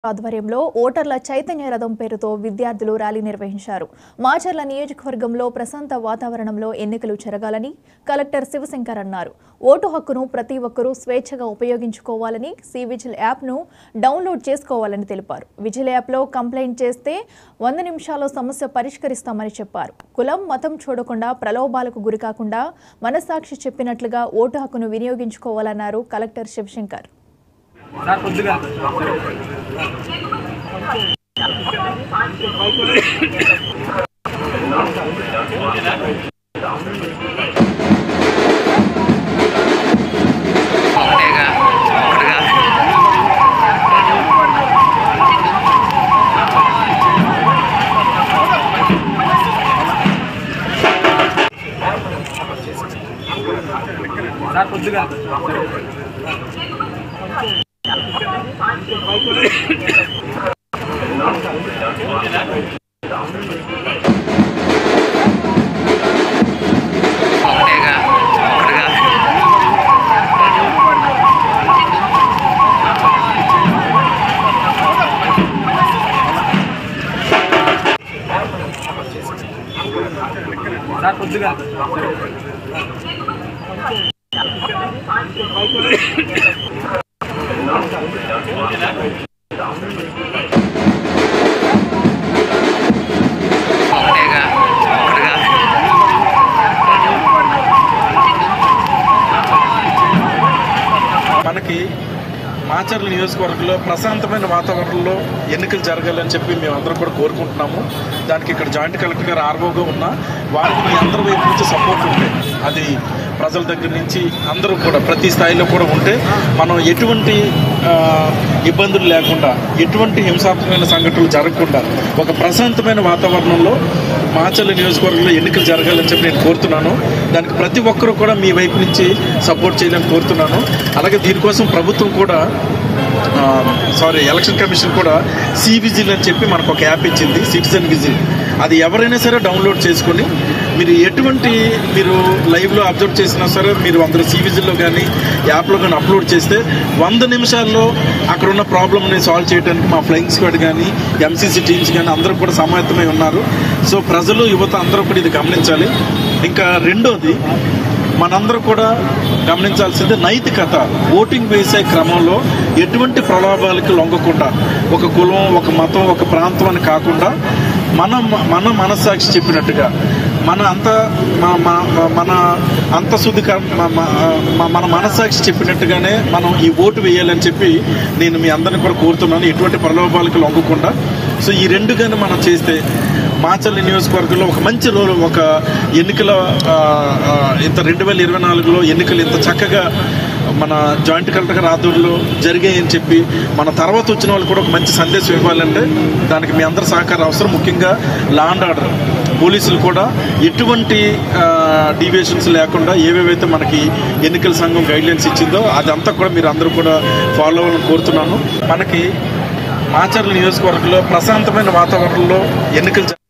ఆధ్వర్యంలో ఓటర్ల చైతన్య రథం పేరుతో విద్యార్థులు ర్యాలీ నిర్వహించారు మాచర్ల నియోజకవర్గంలో ప్రశాంత వాతావరణంలో ఎన్నికలు జరగాలని కలెక్టర్ శివశంకర్ అన్నారు ఓటు హక్కును ప్రతి ఒక్కరూ స్వేచ్ఛగా ఉపయోగించుకోవాలని సి విజిల్ యాప్ను డౌన్లోడ్ చేసుకోవాలని తెలిపారు విజిల్ యాప్లో కంప్లైంట్ చేస్తే వంద నిమిషాల్లో సమస్య పరిష్కరిస్తామని చెప్పారు కులం మతం చూడకుండా ప్రలోభాలకు గురికాకుండా మనసాక్షి చెప్పినట్లుగా ఓటు హక్కును వినియోగించుకోవాలన్నారు కలెక్టర్ శివశంకర్ సార్ కొద్దిగా ఒకటేగా ఒకటిగా సార్ కొద్దిగా ఒకటేగా ఒకటిగా సార్ కొద్దిగా ఒకటేగా ఒకటిగా మనకి మాచర్ల నియోజకవర్గంలో ప్రశాంతమైన వాతావరణంలో ఎన్నికలు జరగాలని చెప్పి మేమందరం కూడా కోరుకుంటున్నాము దానికి ఇక్కడ జాయింట్ కలెక్టర్ గారు ఆర్వోగా ఉన్న వారికి మీ అందరి వైపు నుంచి సపోర్ట్ ఉంటే అది ప్రజల దగ్గర నుంచి అందరూ కూడా ప్రతి స్థాయిలో కూడా ఉంటే మనం ఎటువంటి ఆ, ఇబ్బందులు లేకుండా ఎటువంటి హింసాత్మకమైన సంఘటనలు జరగకుండా ఒక ప్రశాంతమైన వాతావరణంలో మాచర్ల నియోజకవర్గంలో ఎన్నికలు జరగాలని చెప్పి నేను కోరుతున్నాను దానికి ప్రతి ఒక్కరూ కూడా మీ వైపు నుంచి సపోర్ట్ చేయాలని కోరుతున్నాను అలాగే దీనికోసం ప్రభుత్వం కూడా ఆ, సారీ ఎలక్షన్ కమిషన్ కూడా సి విజిల్ అని చెప్పి మనకు ఒక యాప్ ఇచ్చింది సిటిజన్ విజిల్ అది ఎవరైనా సరే డౌన్లోడ్ చేసుకొని మీరు ఎటువంటి మీరు లైవ్లో అబ్జర్వ్ చేసినా సరే మీరు అందరూ సి విజిల్లో కానీ యాప్లో కానీ అప్లోడ్ చేస్తే వంద నిమిషాల్లో అక్కడ ఉన్న ప్రాబ్లమ్ని సాల్వ్ చేయడానికి మా ఫ్లయింగ్ స్క్వాడ్ కానీ ఎంసీసీ టీమ్స్ కానీ అందరూ కూడా సమాయత్తమై ఉన్నారు సో ప్రజలు యువత అందరూ కూడా ఇది గమనించాలి ఇంకా రెండోది మనందరూ కూడా గమనించాల్సింది నైతికత ఓటింగ్ వేసే క్రమంలో ఎటువంటి ప్రలోభాలకి లొంగకుండా ఒక కులం ఒక మతం ఒక ప్రాంతం అని కాకుండా మన మన మనస్సాక్షి చెప్పినట్టుగా మన అంత మ- మ- మన అంతశుద్ధి కర్- మ- మ- మన మనస్సాక్షి చెప్పినట్టుగానే మనం ఈ ఓటు వేయాలని చెప్పి నేను మీ అందరిని కూడా కోరుతున్నాను ఎటువంటి ప్రలోభాలకు లొంగకుండా సో ఈ రెండు కానీ మనం చేస్తే మాచల్లి నియోజకవర్గంలో ఒక మంచి రోజు ఒక ఎన్నికల ఆ, ఆ, ఇంత రెండు వేల ఇరవై నాలుగులో ఎన్నికలు ఇంత చక్కగా మన జాయింట్ కలెక్టర్ గారి ఆధ్వర్యంలో జరిగాయని చెప్పి మన తర్వాత వచ్చిన వాళ్ళు కూడా ఒక మంచి సందేశం ఇవ్వాలంటే దానికి మీ అందరి సహకారం అవసరం ముఖ్యంగా లా అండ్ ఆర్డర్ పోలీసులు కూడా ఎటువంటి డీవియేషన్స్ లేకుండా ఏవేవైతే మనకి ఎన్నికల సంఘం గైడ్లైన్స్ ఇచ్చిందో అదంతా కూడా మీరు అందరూ కూడా ఫాలో అవ్వాలని కోరుతున్నాను మనకి మాచర్ల నియోజకవర్గంలో ప్రశాంతమైన వాతావరణంలో ఎన్నికలు జ-